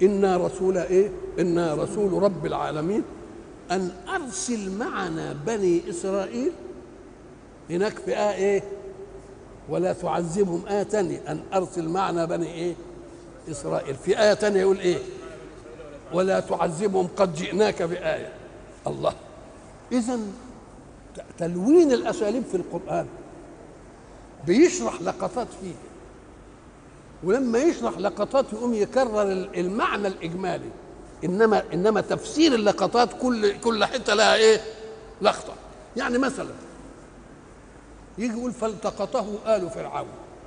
إنا رسول إيه إنا رسول رب العالمين أن أرسل معنا بني إسرائيل هناك في آية إيه ولا تعذبهم آية تانية أن أرسل معنا بني إيه إسرائيل في آية تانية يقول إيه ولا تعذبهم قد جئناك بآية الله إذا تلوين الأساليب في القرآن بيشرح لقطات فيه ولما يشرح لقطات يقوم يكرر المعنى الإجمالي إنما إنما تفسير اللقطات كل كل حتة لها إيه؟ لقطة يعني مثلا يجي يقول فالتقطه آل فرعون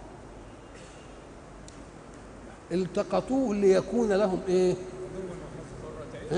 التقطوه ليكون لهم ايه ها؟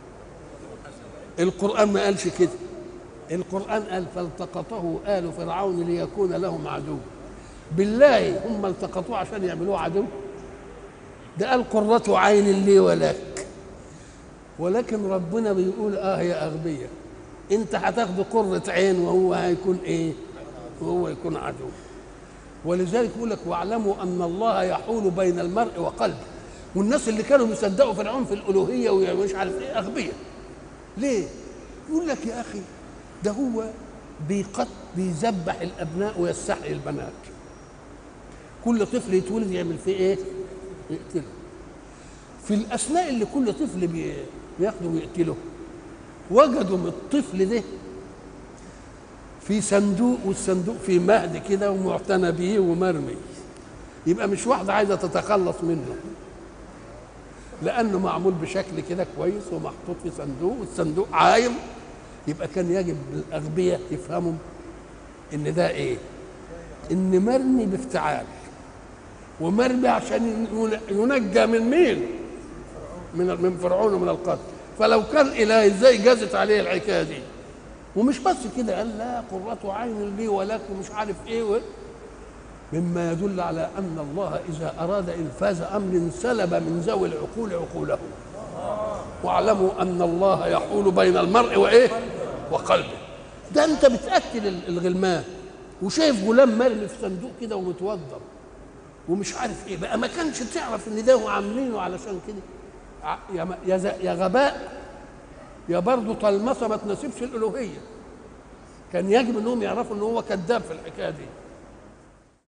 القرآن ما قالش كده القرآن قال فالتقطه آل فرعون ليكون لهم عدو بالله هم التقطوه عشان يعملوه عدو ده قال قرة عين لي ولك ولكن ربنا بيقول اه يا أغبية انت هتاخد قرة عين وهو هيكون ايه وهو يكون عدو ولذلك يقول لك واعلموا ان الله يحول بين المرء وقلبه والناس اللي كانوا بيصدقوا فرعون في الالوهيه ومش عارف ايه اغبياء ليه؟ يقول لك يا اخي ده هو بيقت بيذبح الابناء ويستحيي البنات كل طفل يتولد يعمل فيه ايه؟ يقتله في الاثناء اللي كل طفل بي- بياخده ويقتله وجدوا من الطفل ده في صندوق والصندوق فيه مهد كده ومعتنى بيه ومرمي يبقى مش واحدة عايزة تتخلص منه لأنه معمول بشكل كده كويس ومحطوط في صندوق والصندوق عايم يبقى كان يجب الأغبياء يفهموا إن ده إيه؟ إن مرمي بافتعال ومرمي عشان ينجى من مين؟ من من فرعون ومن القتل فلو كان إله إزاي جازت عليه الحكاية دي؟ ومش بس كده قال لا قرة عين لي ولك ومش عارف ايه و... مما يدل على ان الله اذا اراد انفاذ امر سلب من ذوي العقول عقولهم واعلموا ان الله يحول بين المرء وايه وقلبه ده انت بتاكل ال- الغلمان وشايف غلام مرمي في صندوق كده ومتوضب ومش عارف ايه بقى ما كانش تعرف ان ده هو عاملينه علشان كده ع- يا م- يا ز- يا غباء يا برضه طلمسه ما تناسبش الالوهيه كان يجب انهم يعرفوا ان هو كذاب في الحكايه دي